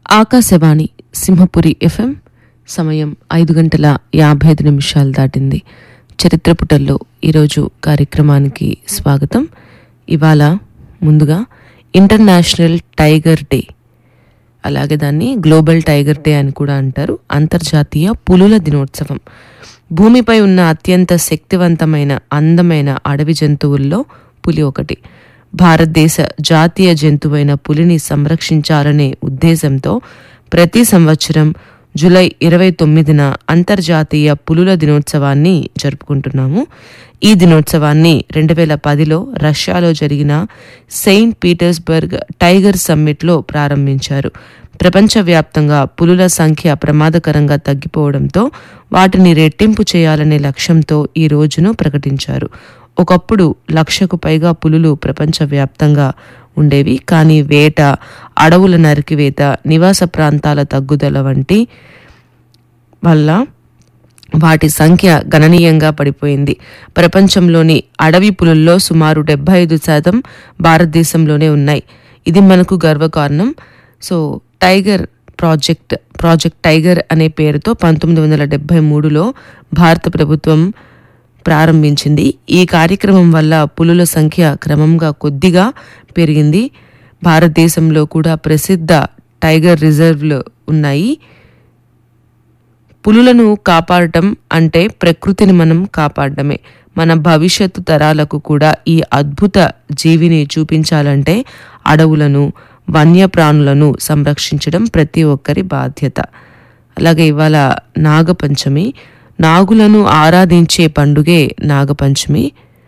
Akashvani Simhapuri FM సమయం ఐదు గంటల యాభై ఐదు నిమిషాలు దాటింది చరిత్ర పుటల్లో ఈరోజు కార్యక్రమానికి స్వాగతం ఇవాళ ముందుగా ఇంటర్నేషనల్ టైగర్ డే అలాగే దాన్ని గ్లోబల్ టైగర్ డే అని కూడా అంటారు అంతర్జాతీయ పులుల దినోత్సవం భూమిపై ఉన్న అత్యంత శక్తివంతమైన అందమైన అడవి జంతువుల్లో పులి ఒకటి భారతదేశ జాతీయ జంతువైన పులిని సంరక్షించాలనే ఉద్దేశంతో ప్రతి సంవత్సరం జూలై ఇరవై తొమ్మిదిన అంతర్జాతీయ పులుల దినోత్సవాన్ని జరుపుకుంటున్నాము ఈ దినోత్సవాన్ని రెండు వేల పదిలో రష్యాలో జరిగిన సెయింట్ పీటర్స్బర్గ్ టైగర్ సమ్మిట్లో ప్రారంభించారు ప్రపంచవ్యాప్తంగా పులుల సంఖ్య ప్రమాదకరంగా తగ్గిపోవడంతో వాటిని రెట్టింపు చేయాలనే లక్ష్యంతో ఈ రోజును ప్రకటించారు ఒకప్పుడు లక్షకు పైగా పులులు ప్రపంచవ్యాప్తంగా ఉండేవి కానీ వేట అడవుల నరికివేత నివాస ప్రాంతాల తగ్గుదల వంటి వల్ల వాటి సంఖ్య గణనీయంగా పడిపోయింది ప్రపంచంలోని అడవి పులుల్లో సుమారు డెబ్బై ఐదు శాతం భారతదేశంలోనే ఉన్నాయి ఇది మనకు గర్వకారణం so tiger project project tiger అనే పేరుతో పంతొమ్మిది వందల డెబ్బై మూడులో భారత ప్రభుత్వం ప్రారంభించింది ఈ కార్యక్రమం వల్ల పులుల సంఖ్య క్రమంగా కొద్దిగా పెరిగింది భారతదేశంలో కూడా ప్రసిద్ధ టైగర్ రిజర్వ్లు ఉన్నాయి పులులను కాపాడటం అంటే ప్రకృతిని మనం కాపాడటమే మన భవిష్యత్తు తరాలకు కూడా ఈ అద్భుత జీవిని చూపించాలంటే అడవులను వన్యప్రాణులను సంరక్షించడం ప్రతి ఒక్కరి బాధ్యత అలాగే ఇవాళ నాగపంచమి నాగులను ఆరాధించే పండుగే నాగపంచమి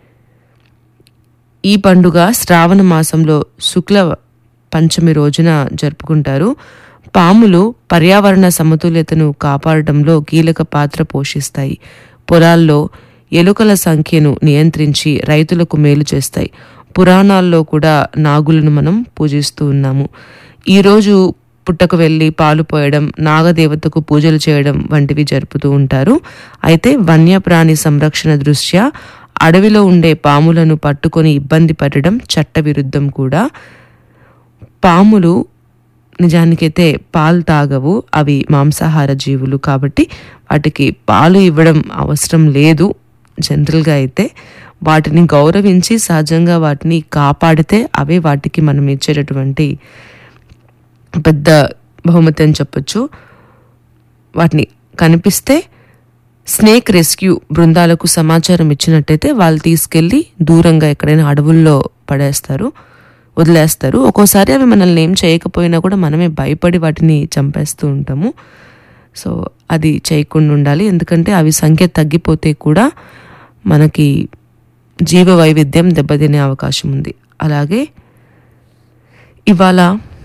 ఈ పండుగ శ్రావణ మాసంలో శుక్ల పంచమి రోజున జరుపుకుంటారు పాములు పర్యావరణ సమతుల్యతను కాపాడటంలో కీలక పాత్ర పోషిస్తాయి పొలాల్లో ఎలుకల సంఖ్యను నియంత్రించి రైతులకు మేలు చేస్తాయి పురాణాల్లో కూడా నాగులను మనం పూజిస్తూ ఉన్నాము ఈరోజు పుట్టకు వెళ్ళి పాలు పోయడం నాగదేవతకు పూజలు చేయడం వంటివి జరుపుతూ ఉంటారు అయితే వన్యప్రాణి సంరక్షణ దృష్ట్యా అడవిలో ఉండే పాములను పట్టుకొని ఇబ్బంది పెట్టడం చట్టవిరుద్ధం కూడా పాములు నిజానికైతే పాలు తాగవు అవి మాంసాహార జీవులు కాబట్టి వాటికి పాలు ఇవ్వడం అవసరం లేదు జనరల్గా అయితే వాటిని గౌరవించి సహజంగా వాటిని కాపాడితే అవే వాటికి మనం ఇచ్చేటటువంటి పెద్ద బహుమతి అని చెప్పొచ్చు వాటిని కనిపిస్తే స్నేక్ రెస్క్యూ బృందాలకు సమాచారం ఇచ్చినట్టయితే వాళ్ళు తీసుకెళ్ళి దూరంగా ఎక్కడైనా అడవుల్లో పడేస్తారు వదిలేస్తారు ఒక్కోసారి అవి మనల్ని ఏం చేయకపోయినా కూడా మనమే భయపడి వాటిని చంపేస్తూ ఉంటాము సో అది చేయకుండా ఉండాలి ఎందుకంటే అవి సంఖ్య తగ్గిపోతే కూడా మనకి జీవ వైవిధ్యం దెబ్బతినే అవకాశం ఉంది అలాగే ఇవాళ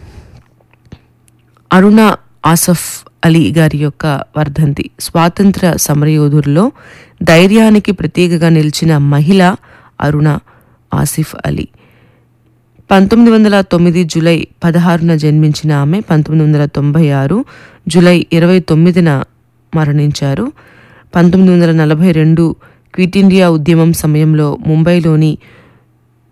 అరుణ ఆసఫ్ అలీ గారి యొక్క వర్ధంతి స్వాతంత్ర సమరయోధుల్లో ధైర్యానికి ప్రతీకగా నిలిచిన మహిళ అరుణ ఆసిఫ్ అలీ పంతొమ్మిది వందల తొమ్మిది జూలై పదహారున జన్మించిన ఆమె పంతొమ్మిది వందల తొంభై ఆరు జూలై ఇరవై తొమ్మిదిన మరణించారు పంతొమ్మిది వందల నలభై రెండు క్విట్ ఇండియా ఉద్యమం సమయంలో ముంబైలోని